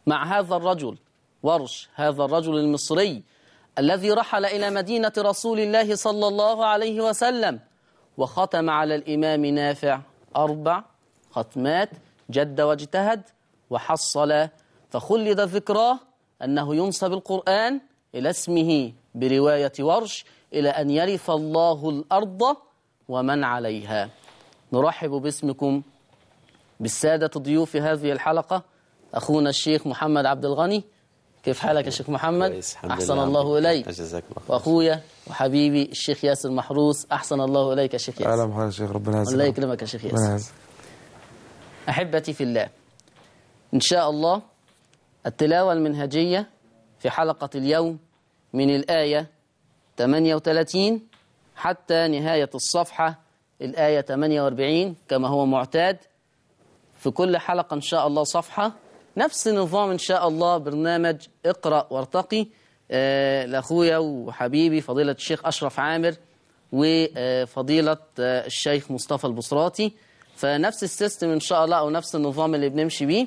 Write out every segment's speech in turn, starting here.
مع هذا الرجل ورش هذا الرجل المصري الذي رحل إلى مدينة رسول الله صلى الله عليه وسلم وختم على الإمام نافع أربع ختمات جد واجتهد وحصل فخلد ذكراه أنه ينسب القرآن إلى اسمه برواية ورش إلى أن يرث الله الأرض ومن عليها نرحب باسمكم بالسادة ضيوف هذه الحلقة أخونا الشيخ محمد عبد الغني كيف حالك يا شيخ محمد كويس، الحمد أحسن لله. الله إليك جزاك الله خير. وأخويا وحبيبي الشيخ ياسر محروس أحسن الله إليك يا شيخ اهلا ياسر بحضرتك يا شيخ ربنا يعزك الله يكرمك يا شيخ ربنا ياسر يعزك أحبتي في الله إن شاء الله التلاوة المنهجية في حلقة اليوم من الآية 38 حتى نهاية الصفحة الآية 48 كما هو معتاد في كل حلقة إن شاء الله صفحة نفس نظام إن شاء الله برنامج اقرأ وارتقي آه، لأخويا وحبيبي فضيلة الشيخ أشرف عامر وفضيلة آه، الشيخ مصطفى البصراتي فنفس السيستم إن شاء الله أو نفس النظام اللي بنمشي بيه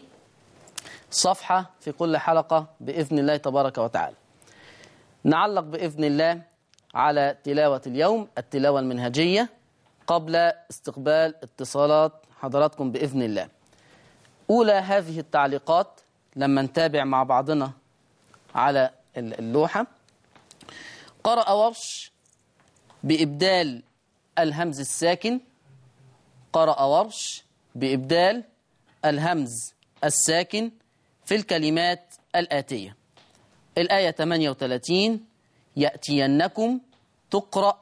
صفحة في كل حلقة بإذن الله تبارك وتعالى نعلق بإذن الله على تلاوة اليوم التلاوة المنهجية قبل استقبال اتصالات حضراتكم بإذن الله أولى هذه التعليقات لما نتابع مع بعضنا على اللوحة قرأ ورش بإبدال الهمز الساكن قرأ ورش بإبدال الهمز الساكن في الكلمات الآتية الآية 38 يأتينكم تقرأ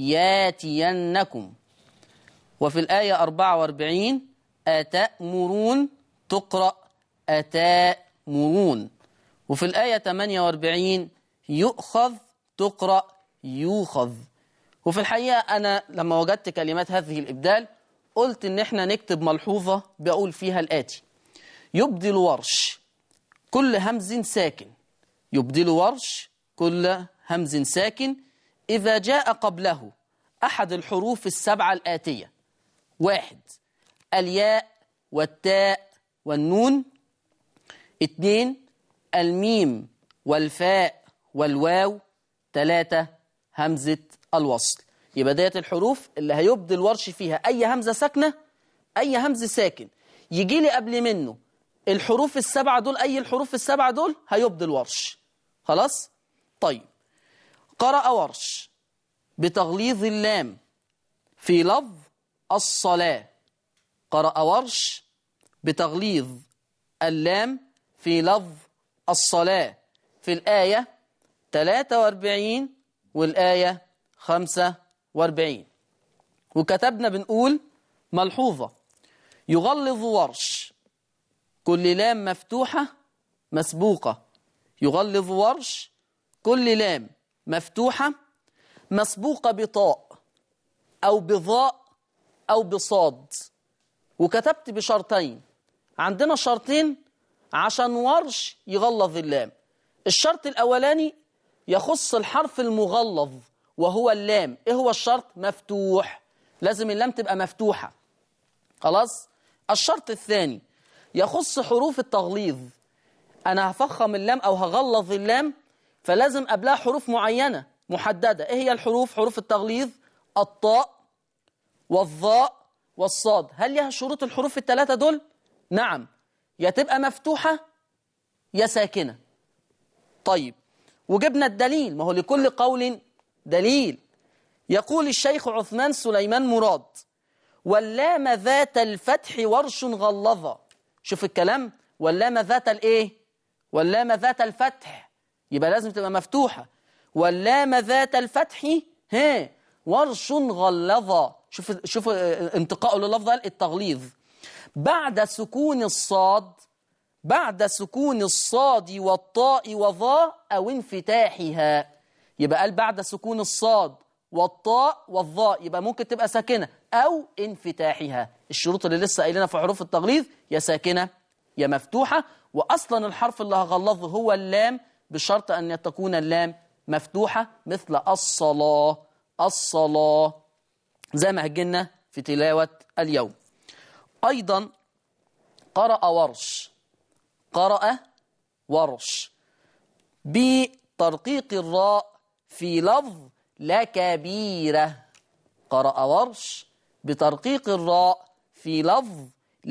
ياتينكم وفي الآية 44 أتأمرون تقرأ أتأمرون وفي الآية 48 يؤخذ تقرأ يوخذ وفي الحقيقة أنا لما وجدت كلمات هذه الإبدال قلت إن إحنا نكتب ملحوظة بقول فيها الآتي يبدل ورش كل همز ساكن يبدل ورش كل همز ساكن إذا جاء قبله أحد الحروف السبعة الآتية واحد الياء والتاء والنون اثنين الميم والفاء والواو ثلاثة همزة الوصل يبقى ديت الحروف اللي هيبدل ورش فيها أي همزة ساكنة أي همز ساكن يجي لي قبل منه الحروف السبعة دول أي الحروف السبعة دول هيبدل ورش خلاص طيب قرأ ورش بتغليظ اللام في لفظ الصلاة قرأ ورش بتغليظ اللام في لفظ الصلاة في الآية 43 والآية 45 وكتبنا بنقول ملحوظة يغلظ ورش كل لام مفتوحة مسبوقة يغلظ ورش كل لام مفتوحة مسبوقة بطاء أو بضاء أو بصاد وكتبت بشرطين عندنا شرطين عشان ورش يغلظ اللام الشرط الأولاني يخص الحرف المغلظ وهو اللام إيه هو الشرط مفتوح لازم اللام تبقى مفتوحة خلاص الشرط الثاني يخص حروف التغليظ أنا هفخم اللام أو هغلظ اللام فلازم قبلها حروف معينة محددة إيه هي الحروف حروف التغليظ الطاء والظاء والصاد هل لها شروط الحروف الثلاثة دول؟ نعم يا تبقى مفتوحة يا ساكنة طيب وجبنا الدليل ما هو لكل قول دليل يقول الشيخ عثمان سليمان مراد واللام ذات الفتح ورش غلظة شوف الكلام واللام ذات الايه واللام ذات الفتح يبقى لازم تبقى مفتوحة واللام ذات الفتح ها ورش غلظة شوف شوف انتقاء للفظ التغليظ بعد سكون الصاد بعد سكون الصاد والطاء وظا أو انفتاحها يبقى قال بعد سكون الصاد والطاء والظاء يبقى ممكن تبقى ساكنة أو انفتاحها الشروط اللي لسه قايلينها في حروف التغليظ يا ساكنة يا مفتوحة وأصلا الحرف اللي هغلظه هو اللام بشرط أن تكون اللام مفتوحة مثل الصلاة الصلاة زي ما هجلنا في تلاوة اليوم أيضا قرأ ورش قرأ ورش بترقيق الراء في لفظ لكبيرة قرأ ورش بترقيق الراء في لفظ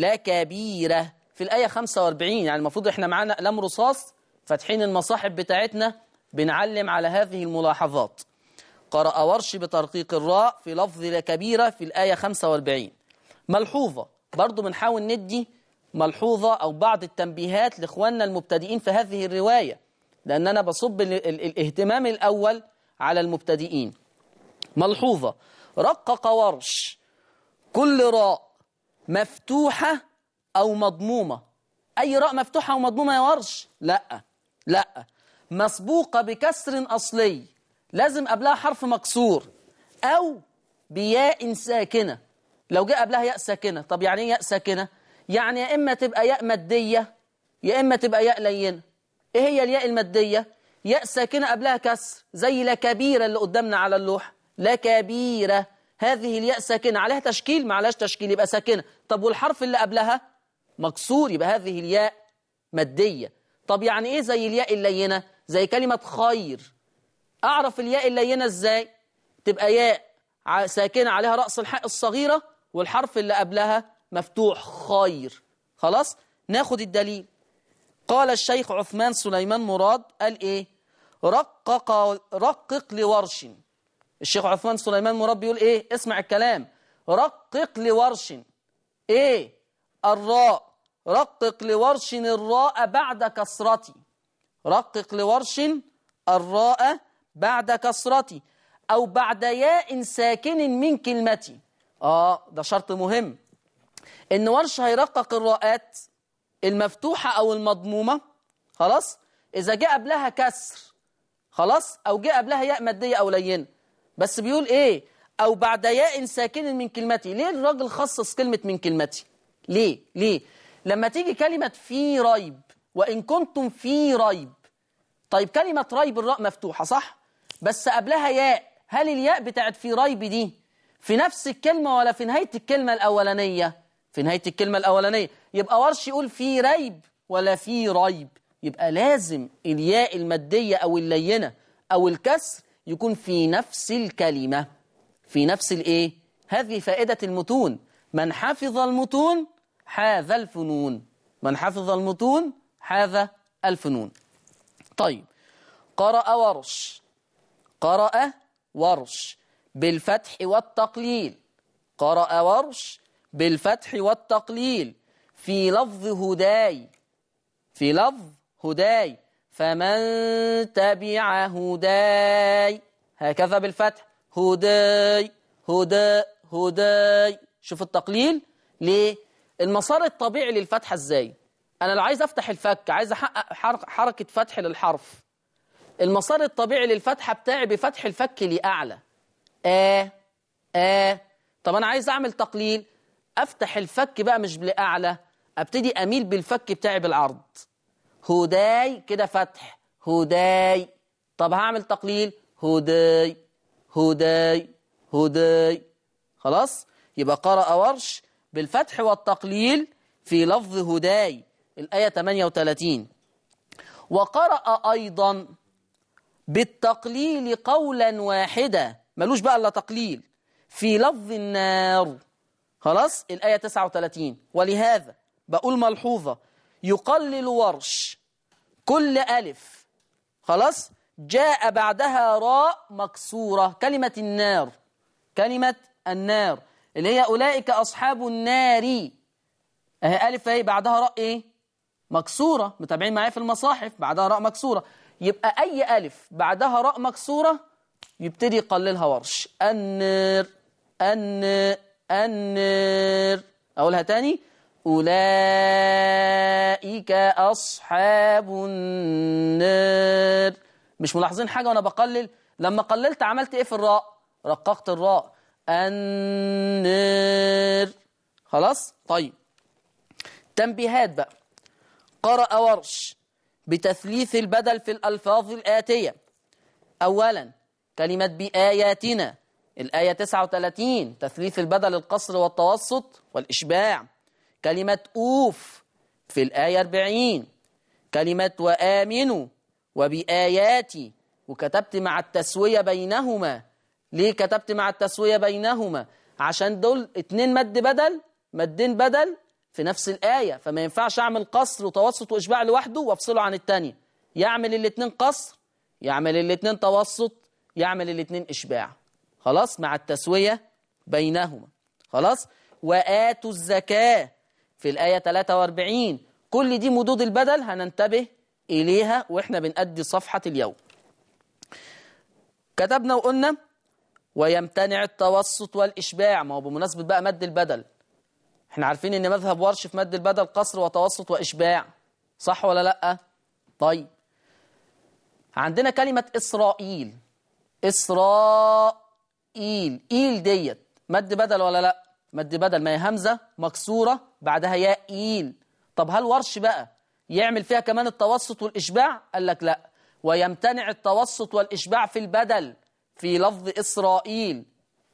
لكبيرة في الآية 45 يعني المفروض إحنا معانا قلم رصاص فاتحين المصاحف بتاعتنا بنعلم على هذه الملاحظات قرأ ورش بترقيق الراء في لفظ لكبيرة في الآية 45 ملحوظة برضو بنحاول ندي ملحوظة أو بعض التنبيهات لإخواننا المبتدئين في هذه الرواية لأن أنا بصب ال- ال- الاهتمام الأول على المبتدئين ملحوظة رقق ورش كل راء مفتوحة أو مضمومة أي راء مفتوحة أو مضمومة يا ورش لا لا مسبوقة بكسر أصلي لازم قبلها حرف مكسور أو بياء ساكنة لو جاء قبلها ياء ساكنة طب يعني ايه ياء ساكنة يعني يا إما تبقى ياء مادية يا إما تبقى ياء لينة إيه هي الياء المادية ياء ساكنة قبلها كسر زي لكبيرة اللي قدامنا على اللوحة لكبيرة هذه الياء ساكنة عليها تشكيل ما عليهاش تشكيل يبقى ساكنة طب والحرف اللي قبلها مكسور يبقى هذه الياء مادية طب يعني ايه زي الياء اللينة زي كلمة خير اعرف الياء اللينة ازاي تبقى ياء ع- ساكنة عليها رأس الحاء الصغيرة والحرف اللي قبلها مفتوح خير خلاص ناخد الدليل قال الشيخ عثمان سليمان مراد قال ايه رقق رقق لورش الشيخ عثمان سليمان مراد بيقول ايه اسمع الكلام رقق لورش ايه الراء رقق لورش الراء بعد كسرتي رقق لورش الراء بعد كسرتي أو بعد ياء ساكن من كلمتي آه ده شرط مهم إن ورش هيرقق الراءات المفتوحة أو المضمومة خلاص إذا جاء قبلها كسر خلاص أو جاء قبلها ياء مادية أو لينة بس بيقول إيه أو بعد ياء ساكن من كلمتي ليه الراجل خصص كلمة من كلمتي ليه ليه لما تيجي كلمة في ريب وإن كنتم في ريب طيب كلمة ريب الراء مفتوحة صح بس قبلها ياء هل الياء بتاعت في ريب دي في نفس الكلمة ولا في نهاية الكلمة الأولانية في نهاية الكلمة الأولانية يبقى ورش يقول في ريب ولا في ريب يبقى لازم الياء المادية أو اللينة أو الكسر يكون في نفس الكلمة في نفس الإيه هذه فائدة المتون من حفظ المتون حاذ الفنون من حفظ المتون حاذ الفنون طيب قرأ ورش قرأ ورش بالفتح والتقليل قرأ ورش بالفتح والتقليل في لفظ هداي في لفظ هداي فمن تبع هداي هكذا بالفتح هداي هدى هداي شوف التقليل ليه المسار الطبيعي للفتحة ازاي انا لو عايز افتح الفك عايز احقق حرك- حركة فتح للحرف المسار الطبيعي للفتحة بتاعي بفتح الفك لأعلى آه آه طب أنا عايز أعمل تقليل أفتح الفك بقى مش لأعلى أبتدي أميل بالفك بتاعي بالعرض هداي كده فتح هداي طب هعمل تقليل هداي هداي هداي خلاص يبقى قرأ ورش بالفتح والتقليل في لفظ هداي الآية 38 وقرأ أيضا بالتقليل قولا واحدا ملوش بقى إلا تقليل في لفظ النار خلاص الآية 39 ولهذا بقول ملحوظة يقلل ورش كل ألف خلاص جاء بعدها راء مكسورة كلمة النار كلمة النار اللي هي أولئك أصحاب النار اهي ألف اهي بعدها راء إيه مكسورة متابعين معايا في المصاحف بعدها راء مكسورة يبقى أي ألف بعدها راء مكسورة يبتدي يقللها ورش النار النار النار أقولها تاني أولئك أصحاب النار مش ملاحظين حاجة وأنا بقلل لما قللت عملت إيه في الراء رققت الراء النار خلاص طيب تنبيهات بقى قرأ ورش بتثليث البدل في الألفاظ الآتية أولا كلمة بآياتنا الآية 39 تثليث البدل القصر والتوسط والإشباع كلمة أوف في الآية 40 كلمة وآمنوا وبآياتي وكتبت مع التسوية بينهما ليه كتبت مع التسوية بينهما عشان دول اتنين مد بدل مدين بدل في نفس الآية فما ينفعش أعمل قصر وتوسط وإشباع لوحده وأفصله عن التانية يعمل الاتنين قصر يعمل الاتنين توسط يعمل الاتنين إشباع خلاص مع التسوية بينهما خلاص وآتوا الزكاة في الآية 43 كل دي مدود البدل هننتبه إليها وإحنا بنأدي صفحة اليوم كتبنا وقلنا ويمتنع التوسط والإشباع ما هو بمناسبة بقى مد البدل احنا عارفين ان مذهب ورش في مد البدل قصر وتوسط وإشباع صح ولا لأ طيب عندنا كلمة إسرائيل إسرائيل إيل ديت مد بدل ولا لأ مد بدل ما هي همزة مكسورة بعدها ياء إيل طب هل ورش بقى يعمل فيها كمان التوسط والإشباع قال لك لأ ويمتنع التوسط والإشباع في البدل في لفظ إسرائيل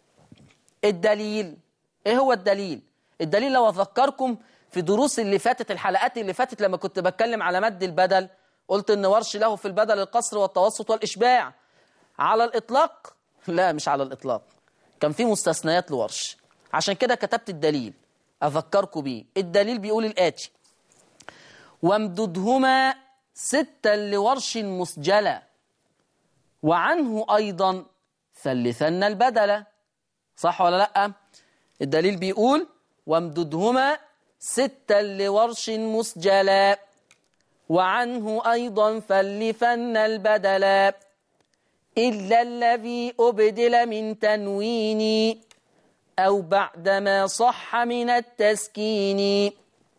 الدليل إيه هو الدليل الدليل لو أذكركم في دروس اللي فاتت الحلقات اللي فاتت لما كنت بتكلم على مد البدل قلت إن ورش له في البدل القصر والتوسط والإشباع على الإطلاق لا مش على الإطلاق كان في مستثنيات لورش عشان كده كتبت الدليل أذكركم بيه الدليل بيقول الآتي وامددهما ستا لورش مسجلة وعنه أيضا ثلثن البدل صح ولا لأ الدليل بيقول وامددهما ستا لورش مسجلا وعنه أيضا فلفن البدل إلا الذي أبدل من تنوين أو بعدما صح من التسكين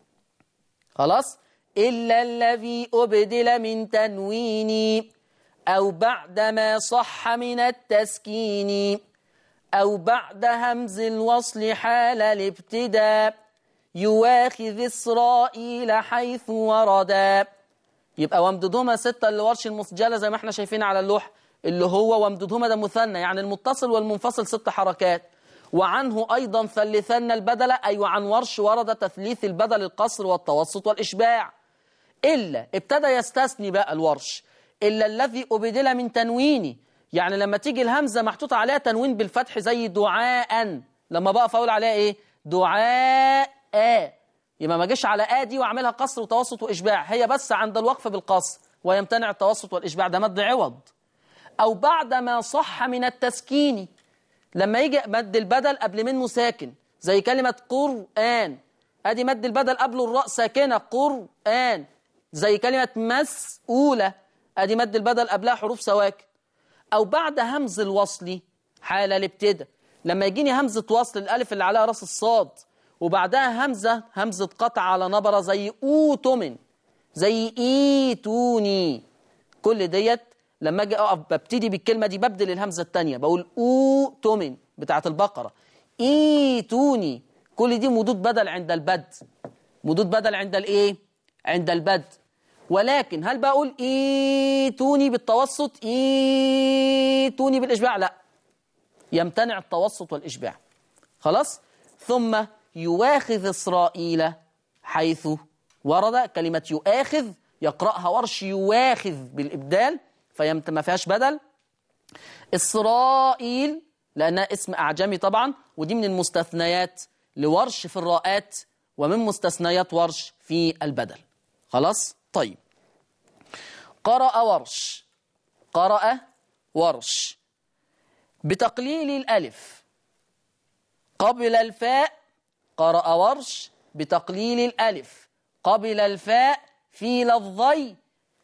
خلاص إلا الذي أبدل من تنوين أو بعدما صح من التسكين أو بعد همز الوصل حال الابتداء يواخذ إسرائيل حيث وردا يبقى وامددهما ستة اللي ورش المسجلة زي ما احنا شايفين على اللوح اللي هو وامددهما ده مثنى يعني المتصل والمنفصل ست حركات وعنه أيضا ثلثن البدل أي وعن ورش ورد تثليث البدل القصر والتوسط والإشباع إلا ابتدى يستثني بقى الورش إلا الذي أبدل من تنويني يعني لما تيجي الهمزة محطوط عليها تنوين بالفتح زي دعاء لما بقى فاول عليها إيه دعاء يبقى ما جيش على آ دي وأعملها قصر وتوسط وإشباع هي بس عند الوقف بالقصر ويمتنع التوسط والإشباع ده مد عوض أو بعد ما صح من التسكين لما يجي مد البدل قبل منه ساكن زي كلمة قرآن أدي مد البدل قبله الراء ساكنة قرآن زي كلمة مسؤولة أدي مد البدل قبلها حروف سواكن أو بعد همز الوصل حال الابتداء لما يجيني همزة وصل الألف اللي عليها راس الصاد وبعدها همزة همزة قطع على نبرة زي أوتمن زي إيتوني كل ديت لما أجي أقف ببتدي بالكلمة دي ببدل الهمزة التانية بقول أوتمن بتاعة البقرة إيتوني كل دي مدود بدل عند البد مدود بدل عند الإيه؟ عند البد ولكن هل بقول ايتوني بالتوسط ايتوني بالإشباع لا يمتنع التوسط والإشباع خلاص ثم يواخذ إسرائيل حيث ورد كلمة يؤاخذ يقرأها ورش يواخذ بالإبدال فيمت ما فيهاش بدل إسرائيل لأنها اسم أعجمي طبعا ودي من المستثنيات لورش في الراءات ومن مستثنيات ورش في البدل خلاص طيب قرأ ورش قرأ ورش بتقليل الألف قبل الفاء قرأ ورش بتقليل الألف قبل الفاء في لفظي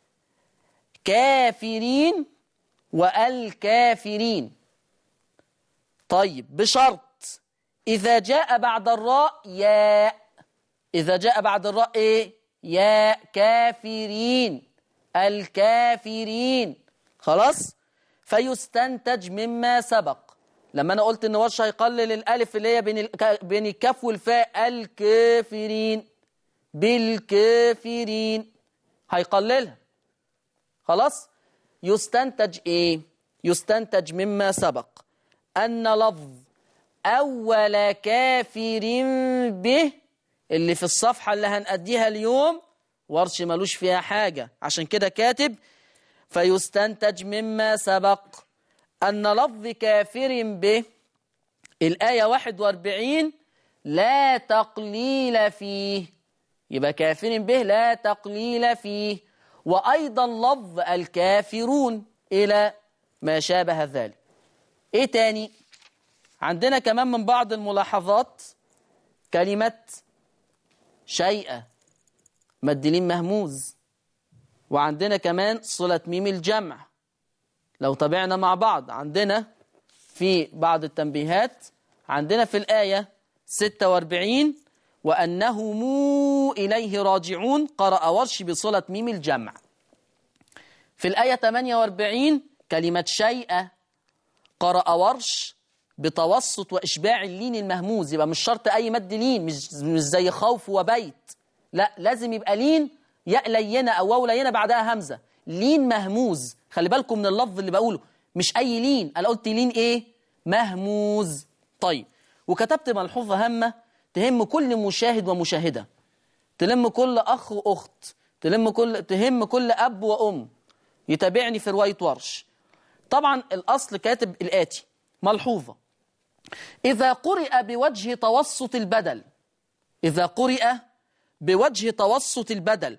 كافرين والكافرين طيب بشرط إذا جاء بعد الراء ياء إذا جاء بعد الراء إيه يا كافرين الكافرين خلاص فيستنتج مما سبق لما انا قلت ان ورش هيقلل الالف اللي هي بين الك... بين الكاف والفاء الكافرين بالكافرين هيقللها خلاص يستنتج ايه يستنتج مما سبق ان لفظ اول كافر به اللي في الصفحه اللي هنأديها اليوم ورش ملوش فيها حاجة عشان كده كاتب فيستنتج مما سبق أن لفظ كافر به الآية 41 لا تقليل فيه يبقى كافر به لا تقليل فيه وأيضا لفظ الكافرون إلى ما شابه ذلك إيه تاني عندنا كمان من بعض الملاحظات كلمة شيئا مدلين مهموز وعندنا كمان صلة ميم الجمع لو تابعنا مع بعض عندنا في بعض التنبيهات عندنا في الآية 46 وأنه مو إليه راجعون قرأ ورش بصلة ميم الجمع في الآية 48 كلمة شيء قرأ ورش بتوسط وإشباع اللين المهموز يبقى مش شرط أي مد لين مش, مش زي خوف وبيت لا لازم يبقى لين ياء لينة أو واو لينة بعدها همزة لين مهموز خلي بالكم من اللفظ اللي بقوله مش أي لين أنا قلت لين إيه مهموز طيب وكتبت ملحوظة هامة تهم كل مشاهد ومشاهدة تلم كل أخ وأخت تلم كل تهم كل أب وأم يتابعني في رواية ورش طبعا الأصل كاتب الآتي ملحوظة إذا قرئ بوجه توسط البدل إذا قرئ بوجه توسط البدل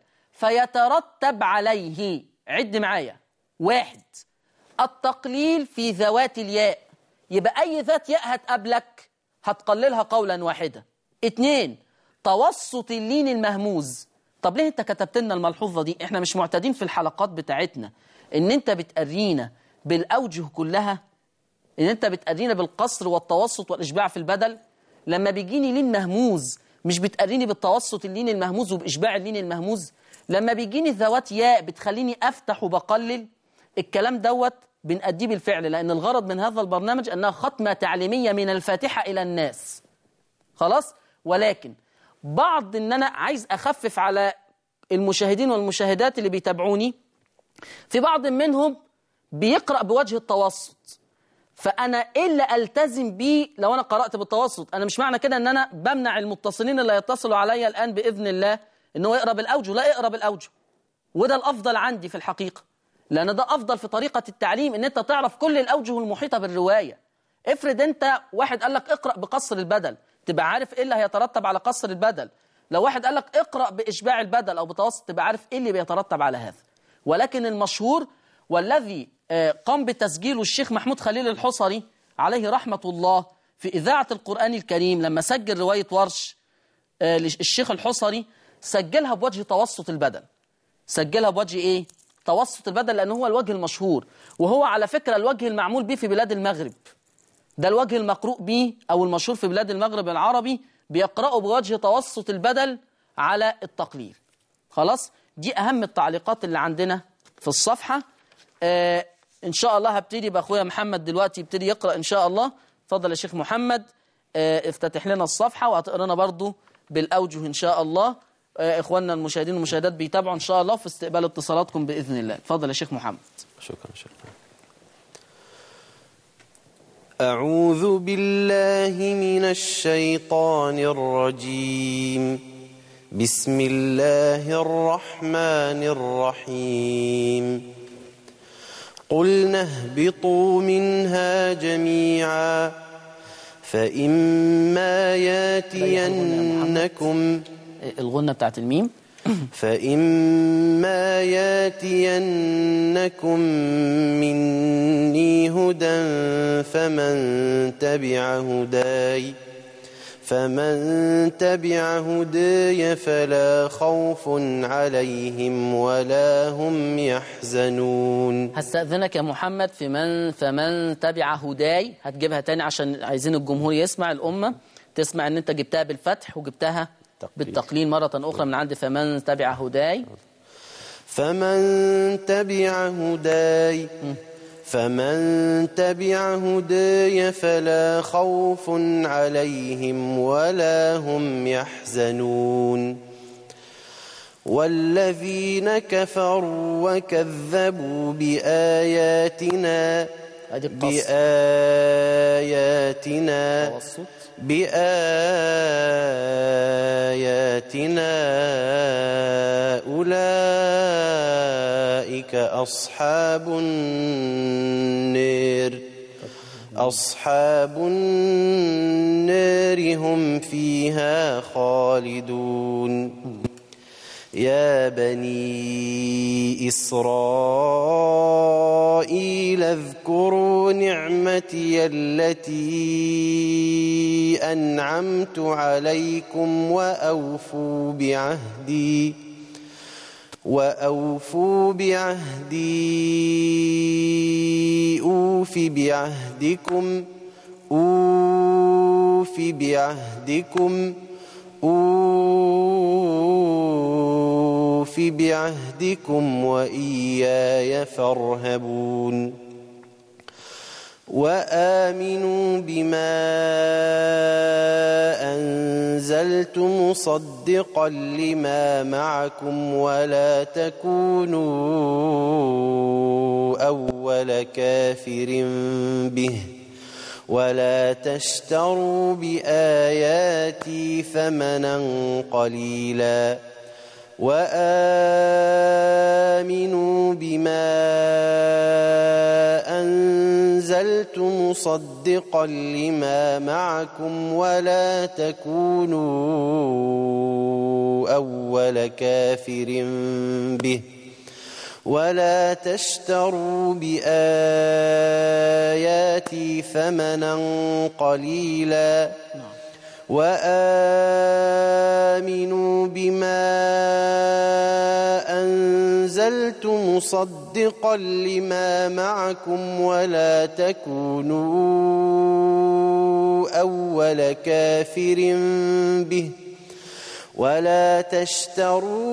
فيترتب عليه عد معايا واحد التقليل في ذوات الياء يبقى أي ذات ياء هتقابلك هتقللها قولا واحدا اتنين توسط اللين المهموز طب ليه انت كتبت لنا الملحوظة دي احنا مش معتادين في الحلقات بتاعتنا ان انت بتقرينا بالأوجه كلها ان انت بتقرينا بالقصر والتوسط والإشباع في البدل لما بيجيني لين مهموز مش بتقريني بالتوسط اللين المهموز وبإشباع اللين المهموز لما بيجيني ذوات ياء بتخليني أفتح وبقلل الكلام دوت بنأديه بالفعل لأن الغرض من هذا البرنامج أنها ختمة تعليمية من الفاتحة إلى الناس خلاص ولكن بعض ان انا عايز اخفف على المشاهدين والمشاهدات اللي بيتابعوني في بعض منهم بيقرأ بوجه التوسط فانا ايه اللي التزم بيه لو انا قرأت بالتوسط انا مش معنى كده ان انا بمنع المتصلين اللي يتصلوا عليا الان باذن الله ان هو يقرأ بالاوجه لا يقرأ بالاوجه وده الافضل عندي في الحقيقة لان ده افضل في طريقة التعليم ان انت تعرف كل الاوجه المحيطة بالرواية افرض انت واحد قال لك اقرأ بقصر البدل تبقى عارف ايه اللي هيترتب على قصر البدل لو واحد قال لك اقرأ بإشباع البدل أو بتوسط تبقى عارف ايه اللي بيترتب على هذا ولكن المشهور والذي قام بتسجيله الشيخ محمود خليل الحصري عليه رحمة الله في إذاعة القرآن الكريم لما سجل رواية ورش الشيخ الحصري سجلها بوجه توسط البدل سجلها بوجه ايه توسط البدل لأنه هو الوجه المشهور وهو على فكرة الوجه المعمول به في بلاد المغرب ده الوجه المقروء به أو المشهور في بلاد المغرب العربي بيقرأوا بوجه توسط البدل على التقليل خلاص دي أهم التعليقات اللي عندنا في الصفحة آه إن شاء الله هبتدي بأخويا محمد دلوقتي يبتدي يقرأ إن شاء الله اتفضل يا شيخ محمد آه افتتح لنا الصفحة وهتقرانا برضو بالأوجه إن شاء الله آه إخواننا المشاهدين والمشاهدات بيتابعوا إن شاء الله في استقبال اتصالاتكم بإذن الله اتفضل يا شيخ محمد شكرا شكرا أعوذ بالله من الشيطان الرجيم بسم الله الرحمن الرحيم قلنا اهبطوا منها جميعا فإما ياتينكم الغنة بتاعت الميم فإما ياتينكم مني هدى فمن تبع هداي فمن تبع هداي فلا خوف عليهم ولا هم يحزنون هستأذنك يا محمد في من فمن تبع هداي هتجيبها تاني عشان عايزين الجمهور يسمع الأمة تسمع ان انت جبتها بالفتح وجبتها تقليل. بالتقليل مرة أخرى من عند فمن تبع هداي فمن تبع هداي فمن تبع هداي فلا خوف عليهم ولا هم يحزنون والذين كفروا وكذبوا بآياتنا أدي القصر. بآياتنا توسط بآياتنا أولئك أصحاب النار أصحاب النار هم فيها خالدون يا بني إسرائيل اذكروا نعمتي التي أنعمت عليكم وأوفوا بعهدي وأوفوا بعهدي أوف بعهدكم أوف بعهدكم أوف بعهدكم وإياي فارهبون وآمنوا بما أنزلت مصدقا لما معكم ولا تكونوا أول كافر به ولا تشتروا بآياتي ثمنا قليلا وآمنوا بما أنزلت مصدقا لما معكم ولا تكونوا أول كافر به ولا تشتروا بآياتي ثمنا قليلا وآمنوا بما أنزلت مصدقا لما معكم ولا تكونوا أول كافر به ولا تشتروا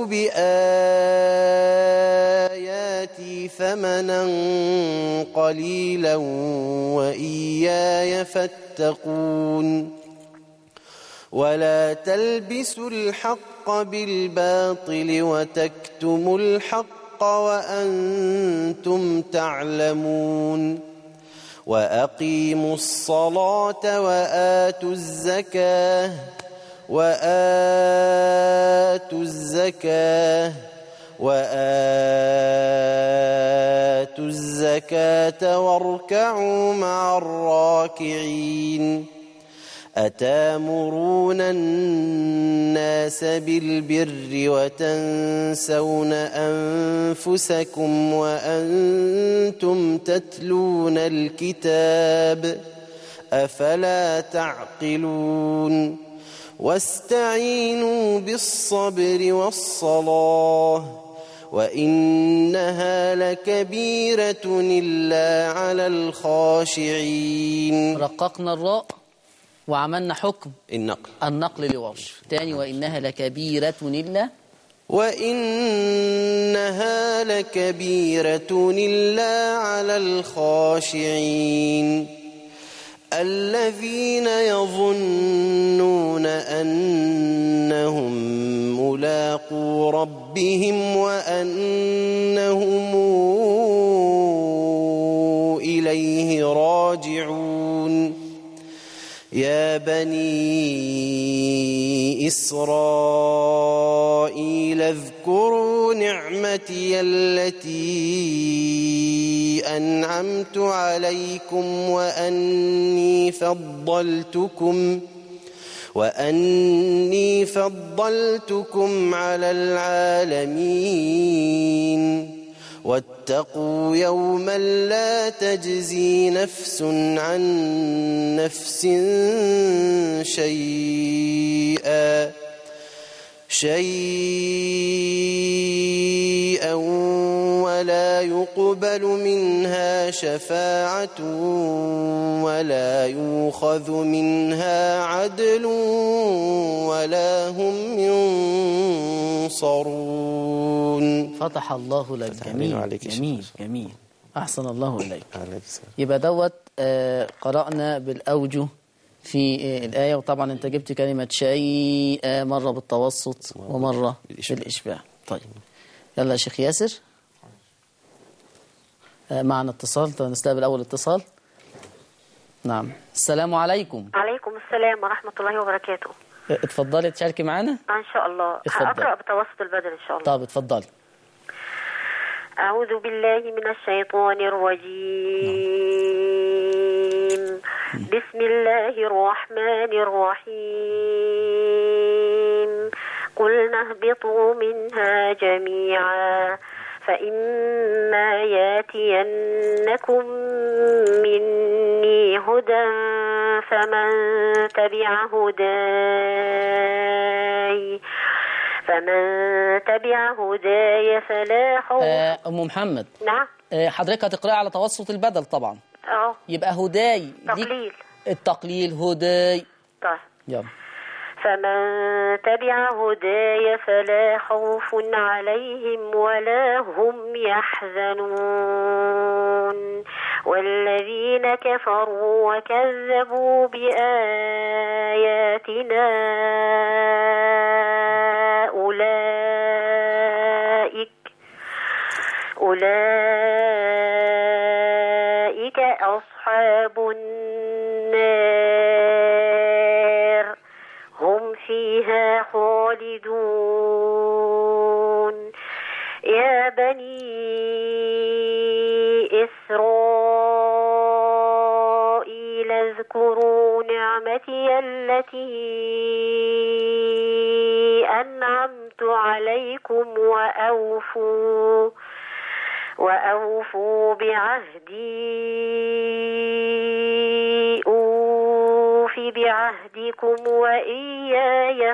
بآياتي ثمنا قليلا وإياي فاتقون ولا تلبسوا الحق بالباطل وتكتموا الحق وأنتم تعلمون وأقيموا الصلاة وآتوا الزكاة وآتوا الزكاة وآتوا الزكاة واركعوا مع الراكعين أتامرون الناس بالبر وتنسون أنفسكم وأنتم تتلون الكتاب أفلا تعقلون واستعينوا بالصبر والصلاة وإنها لكبيرة إلا على الخاشعين رققنا الراء وعملنا حكم النقل النقل لورش تاني وإنها لكبيرة إلا وإنها لكبيرة إلا على الخاشعين الذين يظنون أنهم ملاقو ربهم وأنهم إليه راجعون يا بني إسرائيل اذكروا نعمتي التي أنعمت عليكم وأني فضلتكم وأني فضلتكم على العالمين واتقوا يوما لا تجزي نفس عن نفس شيئا شيئا ولا يقبل منها شفاعة ولا يؤخذ منها عدل ولا هم ينصرون فتح الله لك فتح علينا جميل وعليك يا جميل شيخ. جميل أحسن الله إليك يبقى دوت آه، قرأنا بالأوجه في آه، الآية وطبعا أنت جبت كلمة شيء آه، مرة بالتوسط ومرة بالإشباع. بالإشباع طيب يلا يا شيخ ياسر آه، معنا اتصال طب نستقبل أول اتصال نعم السلام عليكم عليكم السلام ورحمة الله وبركاته آه، اتفضلي تشاركي معنا إن شاء الله اتفضل. هقرأ بتوسط البدن إن شاء الله طب اتفضلي أعوذ بالله من الشيطان الرجيم بسم الله الرحمن الرحيم قلنا اهبطوا منها جميعا فإما ياتينكم مني هدى فمن تبع هداي فمن تبع هداي فلا خوف آه، أم محمد نعم آه، حضرتك هتقرأي على توسط البدل طبعا اه يبقى هداي دي تقليل التقليل هداي طيب يلا فمن تبع هداي فلا خوف عليهم ولا هم يحزنون والذين كفروا وكذبوا بآياتنا أولئك أولئك أصحاب النار هم فيها خالدون يا بني إسرائيل اذكروا نعمتي التي أنعمت عليكم وأوفوا وأوفوا بعهدي أوف بعهدكم وإياي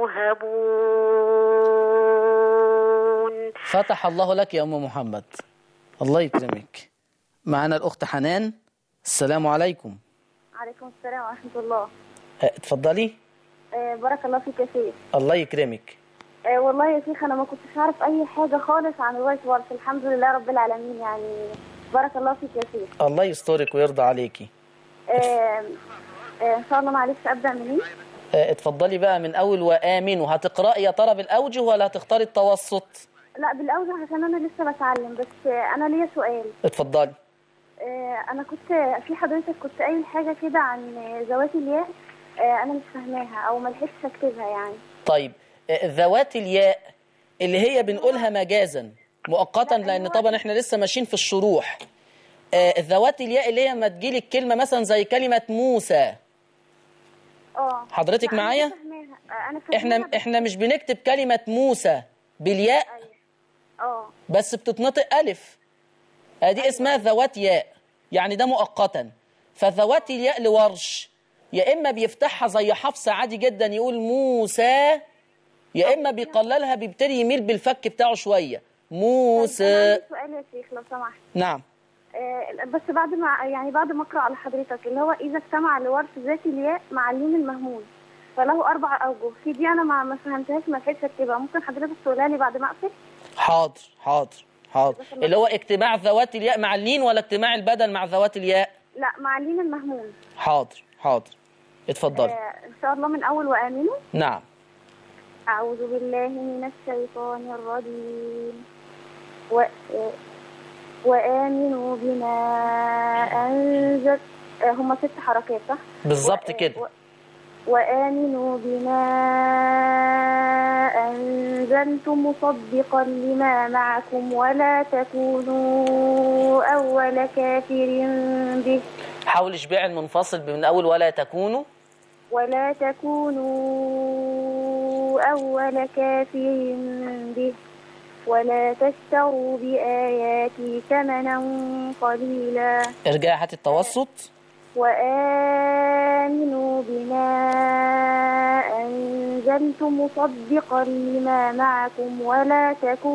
فارهبون فتح الله لك يا أم محمد الله يكرمك معنا الأخت حنان السلام عليكم عليكم السلام ورحمة الله آه، اتفضلي آه، بارك الله فيك يا شيخ الله يكرمك آه، والله يا شيخ أنا ما كنتش أعرف أي حاجة خالص عن الوايت وورث الحمد لله رب العالمين يعني بارك الله فيك يا شيخ الله يسترك ويرضى عليكي آه، آه، إن شاء الله معلش أبدأ منين آه، اتفضلي بقى من أول وآمنوا هتقرأي يا ترى بالأوجه ولا هتختاري التوسط لا بالأوجه عشان أنا لسه بتعلم بس آه، أنا ليا سؤال اتفضلي آه، أنا كنت في حضرتك كنت قايل حاجة كده عن آه، ذوات الياء آه، أنا مش فاهماها أو ما لحقتش أكتبها يعني طيب آه، ذوات الياء اللي هي بنقولها مجازا مؤقتا لأن طبعا احنا لسه ماشيين في الشروح آه، ذوات الياء اللي هي ما تجيلك كلمة مثلا زي كلمة موسى اه حضرتك لا، أنا معايا؟ فاهماها آه، أنا فاهماها احنا بس- احنا مش بنكتب كلمة موسى بالياء اه بس بتتنطق ألف ادي اسمها ذوات ياء يعني ده مؤقتا فذوات الياء لورش يا إما بيفتحها زي حفص عادي جدا يقول موسى يا إما بيقللها بيبتدي يميل بالفك بتاعه شوية أنا موسى عندي سؤال يا شيخ لو سمحت نعم آه، بس بعد ما يعني بعد ما اقرا على حضرتك اللي هو اذا اجتمع لورث ذات الياء مع اللين المهمول فله اربع اوجه في دي انا ما ما فهمتهاش ما لحقتش اكتبها ممكن حضرتك تقولها لي بعد ما اقفل حاضر حاضر حاضر اللي هو اجتماع ذوات الياء مع اللين ولا اجتماع البدل مع ذوات الياء لا مع اللين المهمول حاضر حاضر اتفضلي آه ان شاء الله من اول وامنوا نعم اعوذ بالله من الشيطان الرجيم و... آه، وامنوا بما انزل آه، هم ست حركات صح بالظبط و- كده و- وآمنوا بما أنزلت مصدقا لما معكم ولا تكونوا أول كافر به حاول اشباع المنفصل من أول ولا تكونوا ولا تكونوا أول كافر به ولا تشتروا بآياتي ثمنا قليلا ارجعي هات التوسط وآمنوا بما أنزلت مصدقا لما معكم ولا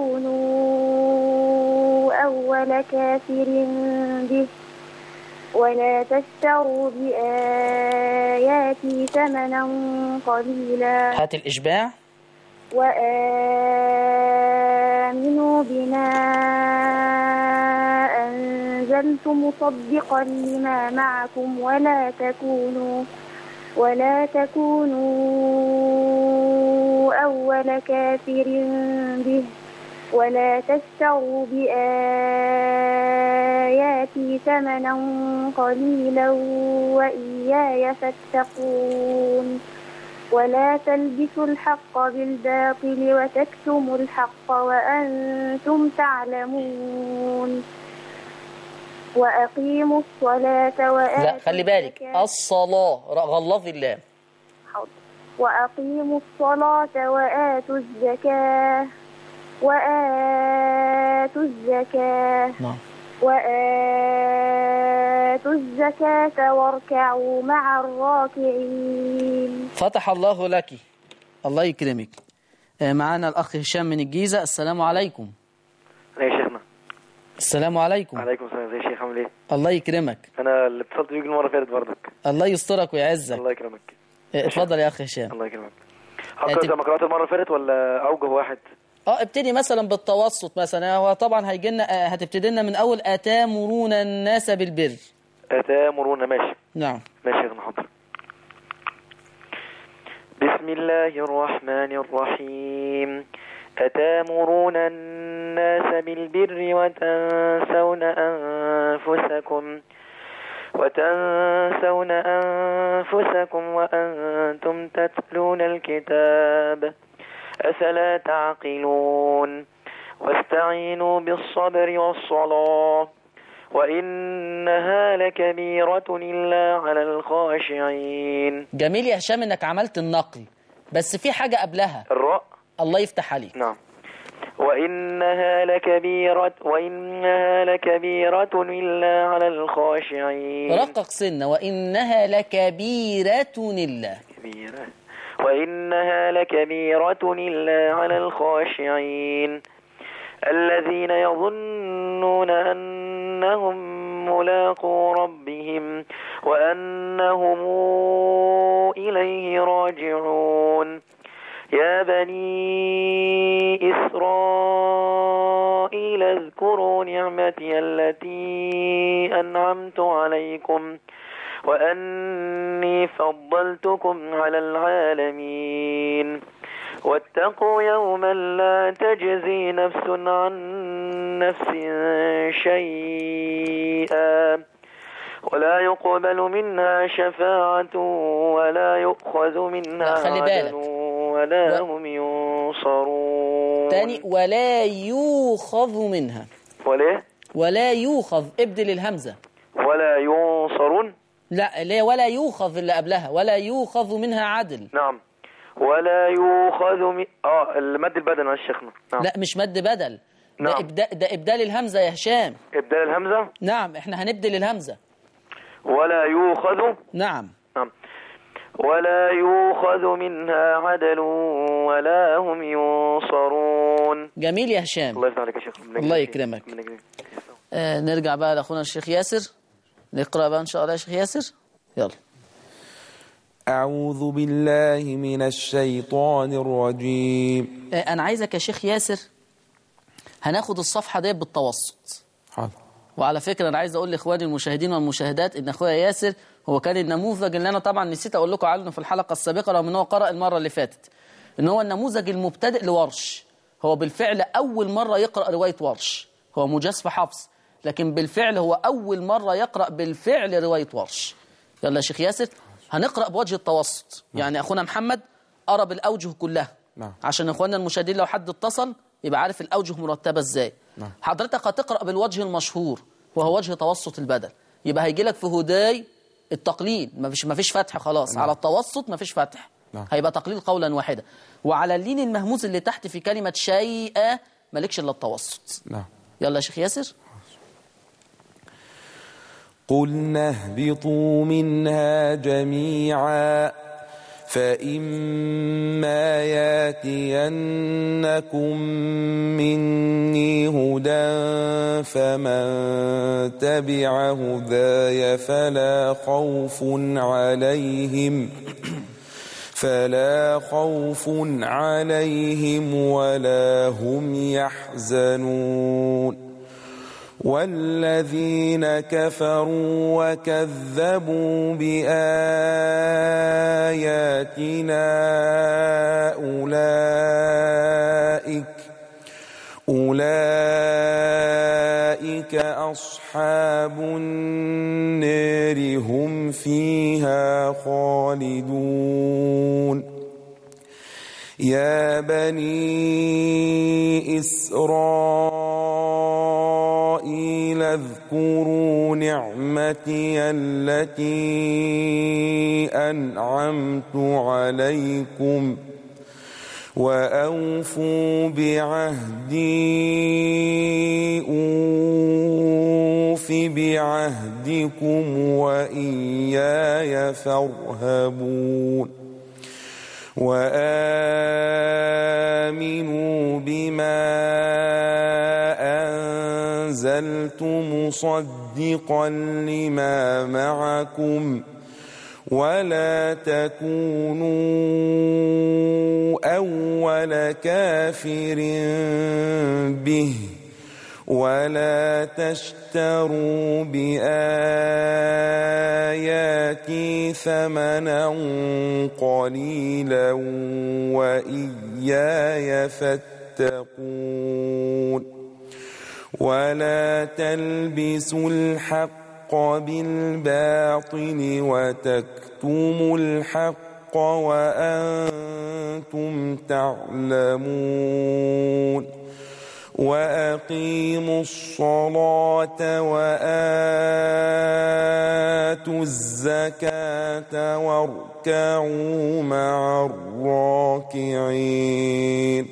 تكونوا أول كافر به ولا تشتروا بآياتي ثمنا قليلا هات الإشباع وآمنوا بما أنزلت مصدقا لما معكم ولا تكونوا ولا تكونوا أول كافر به ولا تشتروا بآياتي ثمنا قليلا وإياي فاتقون ولا تلبسوا الحق بالباطل وتكتموا الحق وأنتم تعلمون وأقيموا الصلاة وآتوا لا خلي بالك الزكاة. الصلاة غلظ اللام حاضر. وأقيموا الصلاة وآتوا الزكاة وآتوا الزكاة نعم وآتوا الزكاة واركعوا مع الراكعين فتح الله لك الله يكرمك آه، معانا الأخ هشام من الجيزة السلام عليكم يا شيخنا السلام عليكم عليكم السلام ازي يا شيخ عامل ايه الله يكرمك انا اللي اتصلت بيك المره اللي فاتت برضك الله يسترك ويعزك الله يكرمك آه، اتفضل يا أخ هشام الله يكرمك هتب- هقرا زي ما قرات المره اللي فاتت ولا اوجه واحد اه ابتدي مثلا بالتوسط مثلا هو طبعا هيجي لنا آه، هتبتدي لنا من اول اتامرون الناس بالبر اتامرون ماشي نعم ماشي يا شيخنا حاضر بسم الله الرحمن الرحيم أتامرون الناس بالبر وتنسون أنفسكم وتنسون أنفسكم وأنتم تتلون الكتاب أفلا تعقلون واستعينوا بالصبر والصلاة وإنها لكبيرة إلا على الخاشعين جميل يا هشام انك عملت النقل بس في حاجة قبلها الراء الله يفتح عليك نعم وإنها لكبيرة وإنها لكبيرة إلا على الخاشعين رقق سنة وإنها لكبيرة الله كبيرة وإنها لكبيرة إلا على الخاشعين الذين يظنون أنهم ملاقو ربهم وأنهم إليه راجعون يا بني إسرائيل اذكروا نعمتي التي أنعمت عليكم وأني فضلتكم على العالمين واتقوا يوما لا تجزي نفس عن نفس شيئا ولا يقبل منها شفاعة ولا يؤخذ منها لا، خلي بالك. عدل ولا و- هم ينصرون تاني ولا يوخذ منها ولا ولا يوخذ ابدل الهمزة ولا ينصرون لا اللي هي ولا يوخذ اللي قبلها ولا يوخذ منها عدل نعم ولا يؤخذ من اه المد البدن يا شيخنا نعم لا مش مد بدل ده, نعم. إبدال ده إبدال الهمزة يا هشام ابدال الهمزة نعم احنا هنبدل الهمزة ولا يؤخذ نعم نعم ولا يؤخذ منها عدل ولا هم ينصرون جميل يا هشام الله يفتح عليك يا شيخ ربنا الله يجزيك. يكرمك. ربنا يجزيك. آه نرجع بقى لاخونا الشيخ ياسر نقرا بقى ان شاء الله يا شيخ ياسر يلا أعوذ بالله من الشيطان الرجيم آه انا عايزك يا شيخ ياسر هناخد الصفحه ديت بالتوسط حاضر وعلى فكره انا عايز اقول لاخواني المشاهدين والمشاهدات ان اخويا ياسر هو كان النموذج اللي انا طبعا نسيت اقول لكم عنه في الحلقه السابقه رغم ان هو قرأ المره اللي فاتت ان هو النموذج المبتدئ لورش هو بالفعل اول مره يقرأ روايه ورش هو مجاز في حفص لكن بالفعل هو اول مره يقرأ بالفعل روايه ورش يلا يا شيخ ياسر هنقرأ بوجه التوسط يعني اخونا محمد قرأ بالاوجه كلها نعم. عشان اخواننا المشاهدين لو حد اتصل يبقى عارف الاوجه مرتبه ازاي نعم. حضرتك هتقرا بالوجه المشهور وهو وجه توسط البدل يبقى هيجي لك في هداي التقليد ما فيش ما فيش فتح خلاص على التوسط ما فيش فتح نعم. هيبقى تقليد قولا واحدا وعلى اللين المهموز اللي تحت في كلمه شيء مالكش الا التوسط نعم يلا يا شيخ ياسر قلنا اهبطوا منها جميعا فإما ياتينكم مني هدى فمن تبع هداي فلا خوف عليهم فلا خوف عليهم ولا هم يحزنون والذين كفروا وكذبوا بآياتنا أولئك أولئك أصحاب النار هم فيها خالدون يا بني إسرائيل اذكروا نعمتي التي أنعمت عليكم وأوفوا بعهدي أوف بعهدكم وإياي فارهبون وآمنوا بما أنزلت مصدقا لما معكم ولا تكونوا أول كافر به ولا تشتروا بآياتي ثمنا قليلا وإياي فاتقون ولا تلبسوا الحق بالباطل وتكتموا الحق وأنتم تعلمون وأقيموا الصلاة وآتوا الزكاة واركعوا مع الراكعين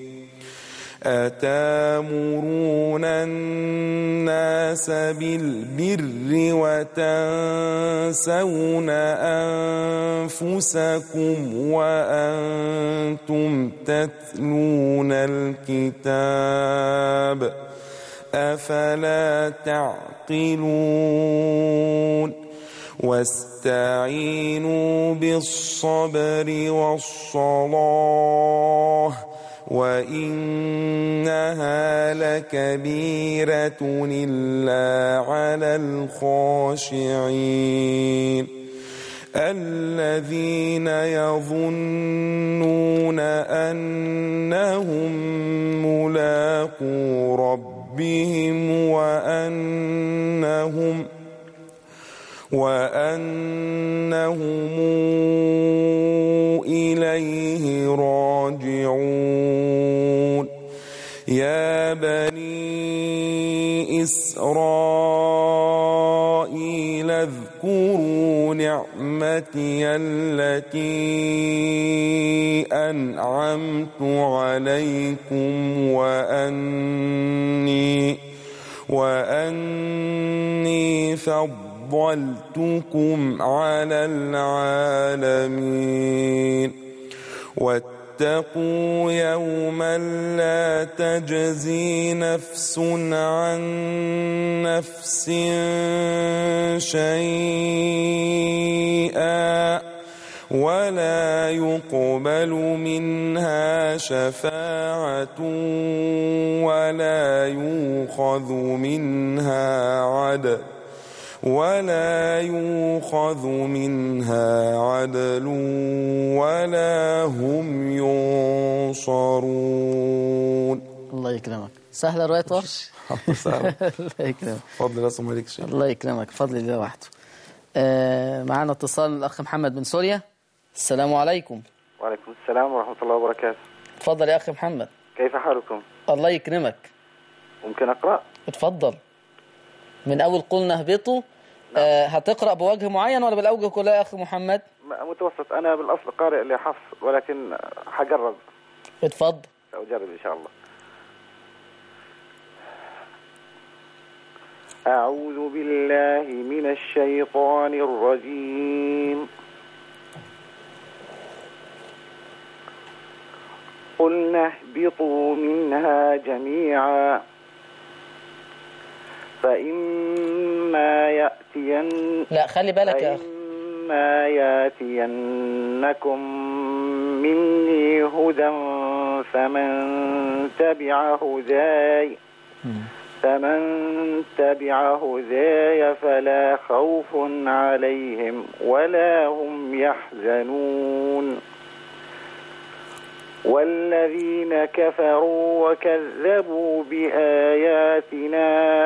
أتامرون الناس بالبر وتنسون أنفسكم وأنتم تتلون الكتاب أفلا تعقلون واستعينوا بالصبر والصلاة وإنها لكبيرة إلا على الخاشعين الذين يظنون أنهم ملاقو ربهم وأنهم وأنهم إليه راجعون يا بني إسرائيل اذكروا نعمتي التي أنعمت عليكم وأني وأني فضلتكم على العالمين واتقوا يوما لا تجزي نفس عن نفس شيئا ولا يقبل منها شفاعة ولا يؤخذ منها عدل ولا يؤخذ منها عدل ولا هم ينصرون الله يكرمك سهلة رواية ورش سهل. الله يكرمك فضل رسم مالك شيء الله يكرمك فضل الله وحده آه معانا اتصال الأخ محمد من سوريا السلام عليكم وعليكم السلام ورحمة الله وبركاته اتفضل يا أخي محمد كيف حالكم؟ الله يكرمك ممكن أقرأ؟ اتفضل من أول قلنا اهبطوا آه هتقرأ بوجه معين ولا بالأوجه كلها يا أخي محمد م- متوسط أنا بالأصل قارئ لحفص ولكن حجرب اتفضل سأجرب إن شاء الله أعوذ بالله من الشيطان الرجيم قلنا اهبطوا منها جميعا فإما يأتين لا خلي بالك يا أخي فإما ياتينكم مني هدى فمن تبع هداي فمن تبع هداي فلا خوف عليهم ولا هم يحزنون والذين كفروا وكذبوا بآياتنا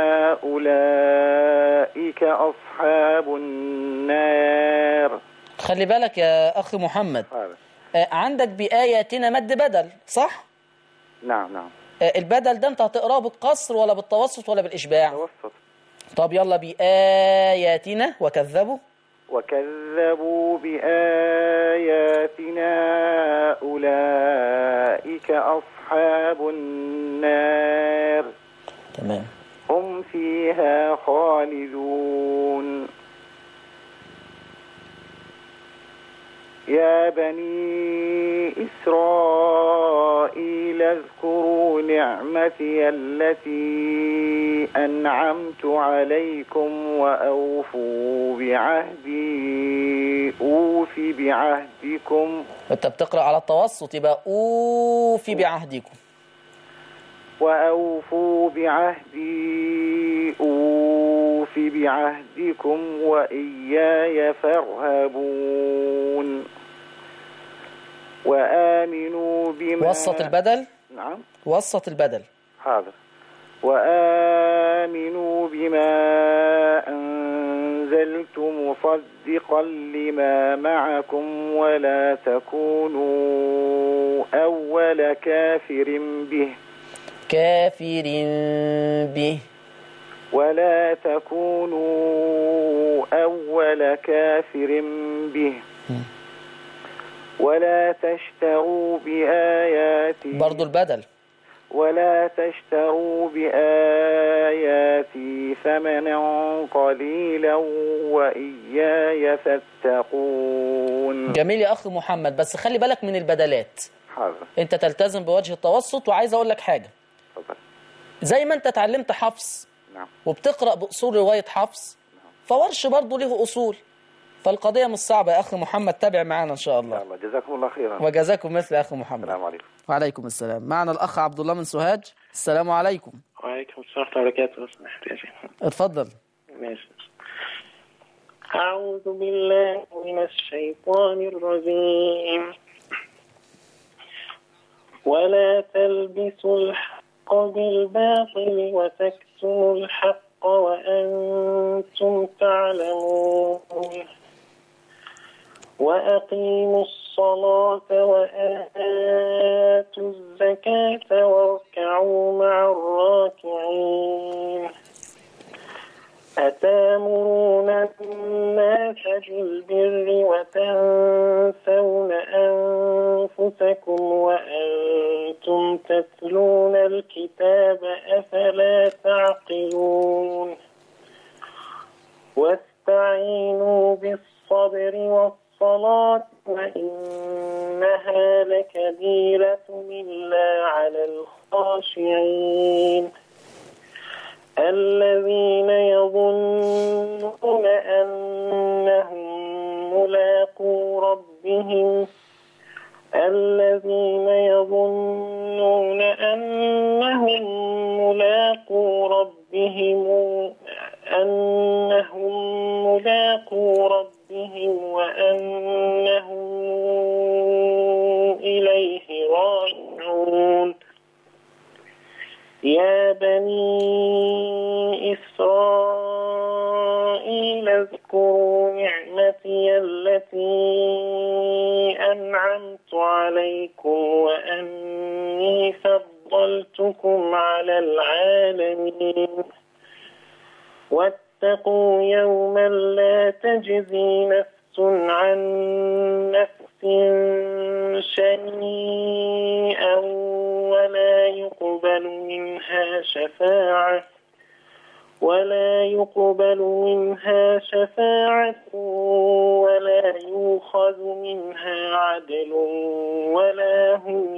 أولئك أصحاب النار خلي بالك يا أخي محمد هذا آه، عندك بآياتنا مد بدل صح؟ نعم نعم آه، البدل ده انت هتقراه بالقصر ولا بالتوسط ولا بالإشباع توسط طب يلا بآياتنا وكذبوا وكذبوا بآياتنا أولئك أصحاب النار تمام هم فيها خالدون يا بني إسرائيل اذكروا نعمتي التي أنعمت عليكم وأوفوا بعهدي أوف بعهدكم انت بتقرأ على التوسط يبقى أوفي بعهدكم وأوفوا بعهدي أوف بعهدكم وإياي فارهبون وآمنوا بما وسط البدل نعم وسط البدل حاضر وآمنوا بما أنزلت مصدقا لما معكم ولا تكونوا أول كافر به كافر به ولا تكونوا أول كافر به ولا تشتروا بآياتي برضو البدل ولا تشتروا بآياتي ثمنا قليلا وإياي فاتقون جميل يا أخي محمد بس خلي بالك من البدلات حاضر انت تلتزم بوجه التوسط وعايز اقول لك حاجة تفضل زي ما انت اتعلمت حفص نعم وبتقرأ بأصول رواية حفص فورش برضه له أصول فالقضية مش صعبة يا أخي محمد تابع معانا إن شاء إن شاء الله الله جزاكم الله خيرا وجزاكم مثل يا أخي محمد السلام عليكم وعليكم السلام معنا الأخ عبد الله من سوهاج السلام عليكم وعليكم السلام ورحمة الله وبركاته لو سمحت يا شيخ اتفضل ماشي أعوذ بالله من الشيطان الرجيم ولا تلبسوا الحق بالباطل وتكتموا الحق وأنتم تعلمون وأقيموا الصلاة وآتوا الزكاة واركعوا مع الراكعين أتامرون الناس بالبر وتنسون أنفسكم وأنتم تتلون الكتاب أفلا تعقلون واستعينوا بالصبر والصلاة وإنها لكبيرة إلا على الخاشعين الذين يظنون أنهم ملاقو ربهم الذين يظنون أنهم ملاقو ربهم أنهم ملاقو ربهم وأنهم إليه راجعون يا بني إسرائيل اذكروا نعمتي التي أنعمت عليكم وأني فضلتكم على العالمين واتقوا يوما لا تجزي نفس عن نفس شيئا ولا يقبل منها شفاعة ولا يقبل منها شفاعة ولا يؤخذ منها عدل ولا هم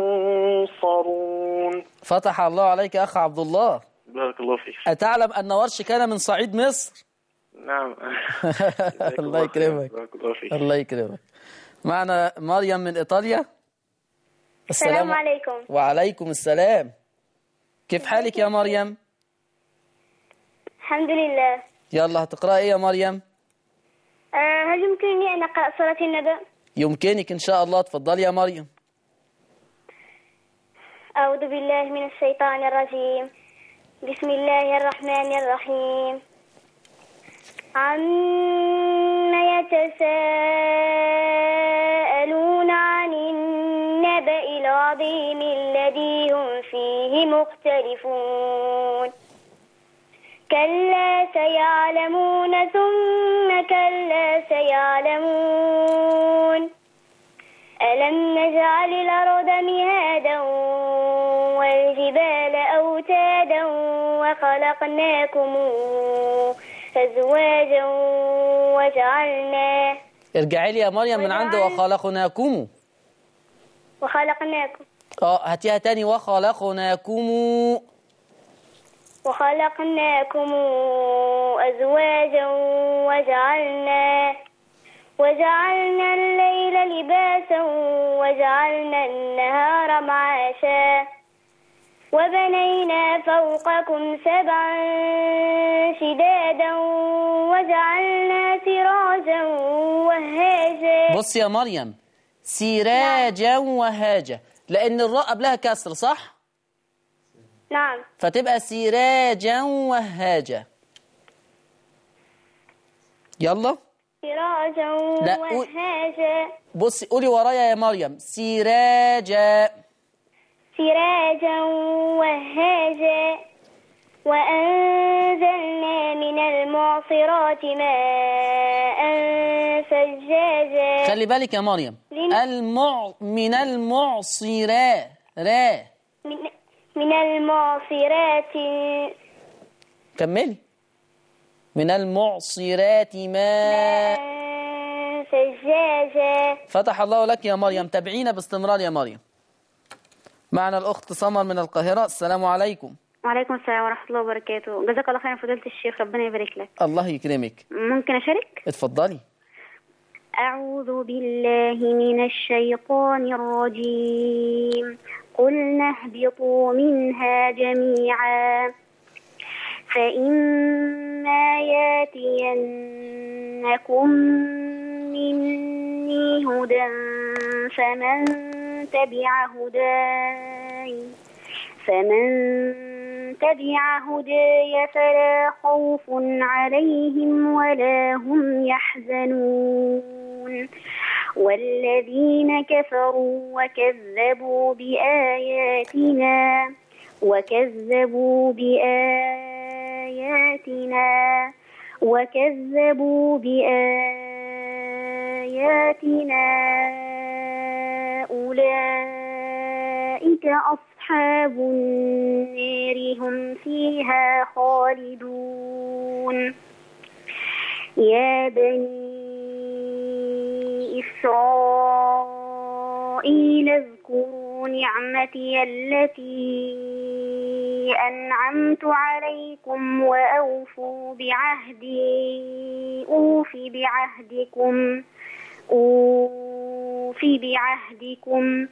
ينصرون فتح الله عليك يا أخ عبد الله بارك الله فيك أتعلم أن ورش كان من صعيد مصر نعم الله يكرمك بارك الله فيك الله يكرمك معنا مريم من إيطاليا السلام عليكم وعليكم السلام كيف حالك يا مريم الحمد لله يلا هتقرأ إيه يا مريم آه، هل يمكنني أن أقرأ سورة النبأ؟ يمكنك إن شاء الله تفضلي يا مريم أعوذ بالله من الشيطان الرجيم بسم الله الرحمن الرحيم عم يتساءلون عن النبأ العظيم الذي هم فيه مختلفون كلا سيعلمون ثم كلا سيعلمون ألم نجعل الأرض مهادا والجبال أوتادا وخلقناكم أزواجا وجعلنا ارجعي لي يا مريم من عند وخلقناكم وخلقناكم اه هاتيها تاني وخلقناكم وخلقناكم أزواجا وجعلنا وجعلنا الليل لباسا وجعلنا النهار معاشا وبنينا فوقكم سبعا شدادا وجعلنا سراجا وهاجا بص يا مريم سراجا وهاجا لأن الراء قبلها كسر صح؟ نعم فتبقى سراجا وهاجا يلا سراجا لا، قول. وهاجا بصي قولي ورايا يا مريم سراجا سراجا وهاجا وأنزلنا من المعصرات ماء ثجاجا خلي بالك يا مريم لن- المع من المعصرة را من, من المعصرات كملي من المعصرات ماء ماء ثجاجا فتح الله لك يا مريم تابعينا باستمرار يا مريم معنا الأخت سمر من القاهرة السلام عليكم وعليكم السلام ورحمة الله وبركاته جزاك الله خيرا فضيلة الشيخ ربنا يبارك لك الله يكرمك ممكن أشارك؟ اتفضلي أعوذ بالله من الشيطان الرجيم قلنا اهبطوا منها جميعا فإما ياتينكم مني هدى فمن تبع هداي فمن تبع هداي فلا خوف عليهم ولا هم يحزنون والذين كفروا وكذبوا بآياتنا وكذبوا بآياتنا وكذبوا بآياتنا أولئك أصحاب النار هم فيها خالدون يا بني إسرائيل اذكروا نعمتي التي أنعمت عليكم وأوفوا بعهدي أوف بعهدكم أوف بعهدكم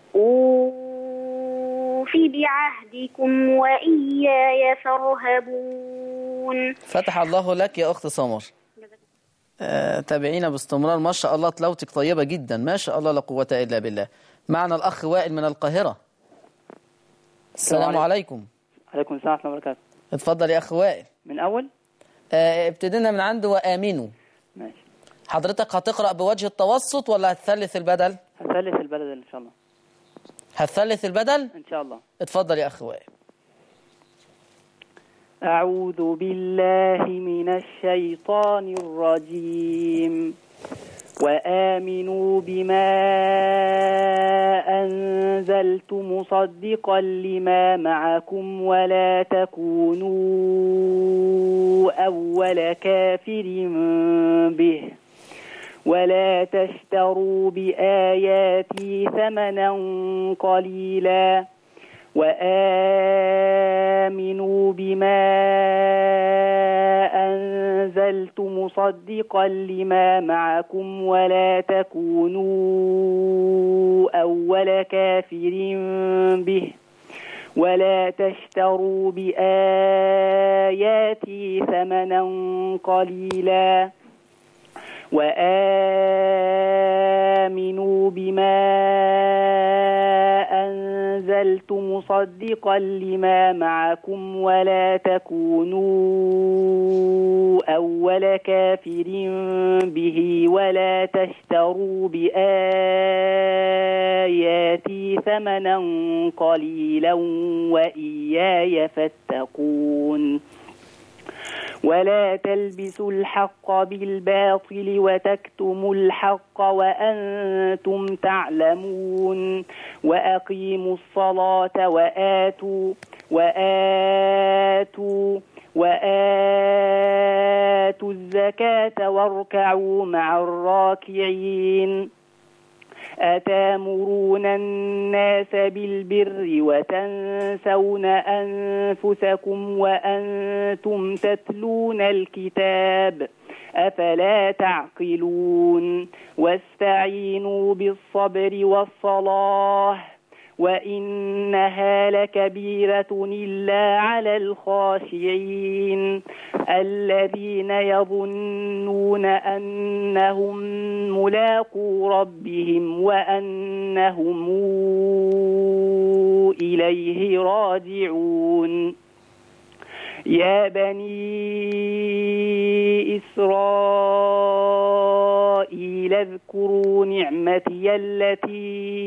أوف بعهدكم وإياي فارهبون فتح الله لك يا أخت سمر آه، تابعينا باستمرار ما شاء الله تلاوتك طيبة جدا ما شاء الله لا قوة إلا بالله معنا الأخ وائل من القاهرة السلام عليكم عليكم السلام ورحمة الله وبركاته اتفضل يا أخ وائل من أول آه، ابتدينا من عنده وآمنوا ماشي حضرتك هتقرأ بوجه التوسط ولا هتثلث البدل هثلث البلد إن شاء الله هتثلث البدل إن شاء الله اتفضل يا أخ وائل أعوذ بالله من الشيطان الرجيم وآمنوا بما أنزلت مصدقا لما معكم ولا تكونوا أول كافر به ولا تشتروا بآياتي ثمنا قليلا وآمنوا بما أنزلت مصدقا لما معكم ولا تكونوا أول كافر به ولا تشتروا بآياتي ثمنا قليلا وآمنوا بما أنزلت نزلت مصدقا لما معكم ولا تكونوا أول كافر به ولا تشتروا بآياتي ثمنا قليلا وإياي فاتقون ولا تلبسوا الحق بالباطل وتكتموا الحق وأنتم تعلمون وأقيموا الصلاة وآتوا وآتوا وآتوا الزكاة واركعوا مع الراكعين أتامرون الناس بالبر وتنسون أنفسكم وأنتم تتلون الكتاب أفلا تعقلون واستعينوا بالصبر والصلاة وإنها لكبيرة إلا على الخاشعين الذين يظنون أنهم ملاقو ربهم وأنهم إليه راجعون يا بني إسرائيل اذكروا نعمتي التي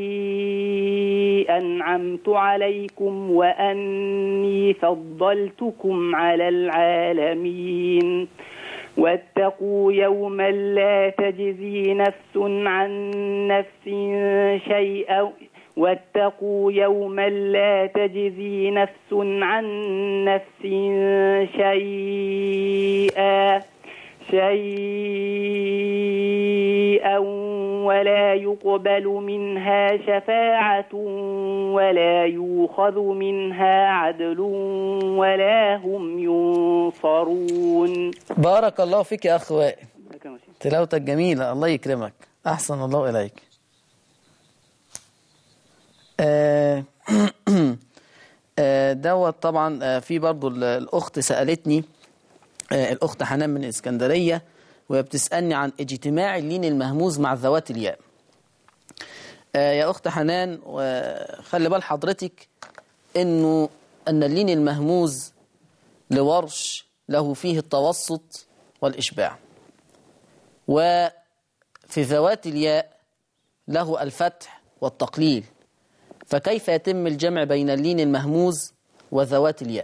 أنعمت عليكم وأني فضلتكم على العالمين واتقوا يوما لا تجزي نفس عن نفس شيئا واتقوا يوما لا تجزي نفس عن نفس شيئا شيئا ولا يقبل منها شفاعة ولا يؤخذ منها عدل ولا هم ينصرون بارك الله فيك يا أخ وائل تلاوتك جميلة الله يكرمك أحسن الله إليك آه، آه، دوت طبعا آه، في برضو ال- الأخت سألتني آه، الأخت حنان من الإسكندرية وهي بتسألني عن اجتماع اللين المهموز مع ذوات الياء آه، يا أخت حنان خلي بال حضرتك إنه أن اللين المهموز لورش له فيه التوسط والإشباع وفي ذوات الياء له الفتح والتقليل فكيف يتم الجمع بين اللين المهموز وذوات الياء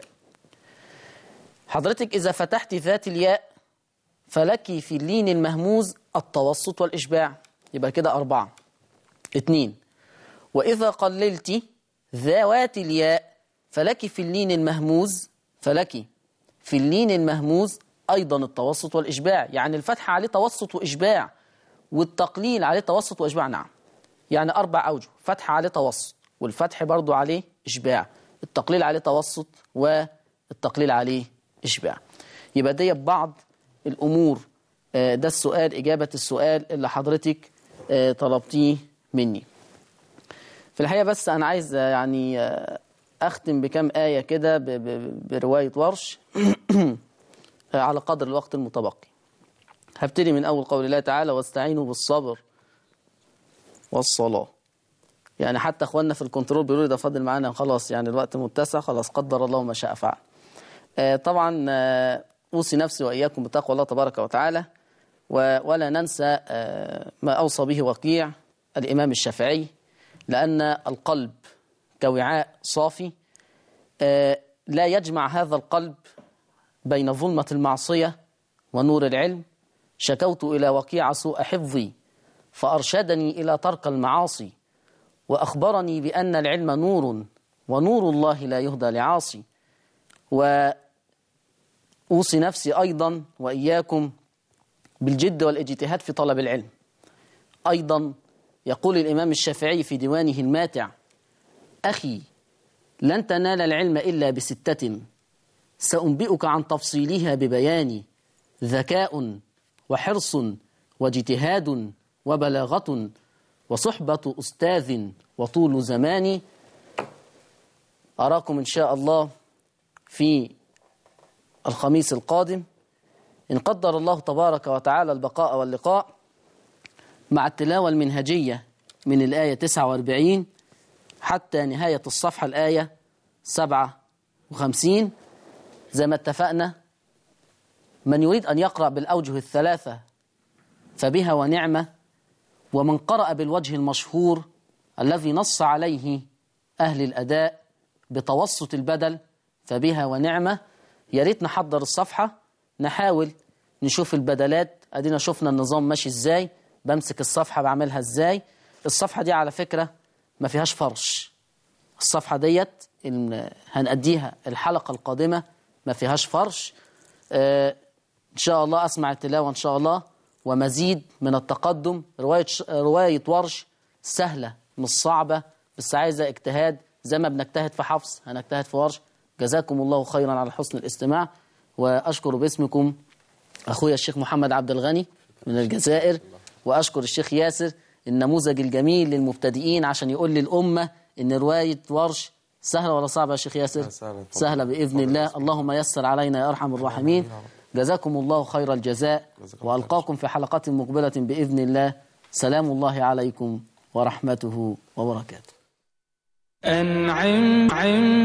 حضرتك إذا فتحت ذات الياء فلك في اللين المهموز التوسط والإشباع يبقى كده أربعة اتنين وإذا قللت ذوات الياء فلك في اللين المهموز فلك في اللين المهموز أيضا التوسط والإشباع يعني الفتح عليه توسط وإشباع والتقليل عليه توسط وإشباع نعم يعني أربع أوجه فتح عليه توسط والفتح برضو عليه إشباع التقليل عليه توسط والتقليل عليه إشباع يبقى دي بعض الأمور آه، ده السؤال إجابة السؤال اللي حضرتك آه، طلبتيه مني في الحقيقة بس أنا عايز آه، يعني آه، أختم بكم آية كده ب- ب- برواية ورش آه، على قدر الوقت المتبقي هبتدي من أول قول الله تعالى واستعينوا بالصبر والصلاة يعني حتى اخواننا في الكنترول بيقولوا لي ده فاضل معانا خلاص يعني الوقت متسع خلاص قدر الله ما شاء فعل آه، طبعا آه، أوصي نفسي وإياكم بتقوى الله تبارك وتعالى و- ولا ننسى آه، ما أوصى به وقيع الإمام الشافعي لأن القلب كوعاء صافي آه، لا يجمع هذا القلب بين ظلمة المعصية ونور العلم شكوت إلى وقيع سوء حفظي فأرشدني إلى ترك المعاصي وأخبرني بأن العلم نور ونور الله لا يهدى لعاصي وأوصي نفسي أيضا وإياكم بالجد والاجتهاد في طلب العلم أيضا يقول الإمام الشافعي في ديوانه الماتع أخي لن تنال العلم إلا بستة سأنبئك عن تفصيلها ببياني ذكاء وحرص واجتهاد وبلاغة وصحبة أستاذ وطول زمان أراكم إن شاء الله في الخميس القادم إن قدر الله تبارك وتعالى البقاء واللقاء مع التلاوة المنهجية من الآية 49 حتى نهاية الصفحة الآية 57 زي ما اتفقنا من يريد أن يقرأ بالأوجه الثلاثة فبها ونعمة ومن قرأ بالوجه المشهور الذي نص عليه أهل الأداء بتوسط البدل فبها ونعمة يا ريت نحضر الصفحة نحاول نشوف البدلات ادينا شفنا النظام ماشي ازاي بمسك الصفحة بعملها ازاي الصفحة دي على فكرة ما فيهاش فرش الصفحة ديت ال- هنأديها الحلقة القادمة ما فيهاش فرش آه إن شاء الله أسمع التلاوة إن شاء الله ومزيد من التقدم رواية, ش... رواية ورش سهلة مش صعبة بس عايزة اجتهاد زي ما بنجتهد في حفص هنجتهد في ورش جزاكم الله خيرا على حسن الاستماع وأشكر باسمكم أخويا الشيخ محمد عبد الغني من الجزائر وأشكر الشيخ ياسر النموذج الجميل للمبتدئين عشان يقول للأمة إن رواية ورش سهلة ولا صعبة يا شيخ ياسر سهلة. سهلة بإذن الله اللهم يسر علينا يا أرحم الراحمين جزاكم الله خير الجزاء وألقاكم في حلقات مقبلة بإذن الله سلام الله عليكم ورحمته وبركاته أنعم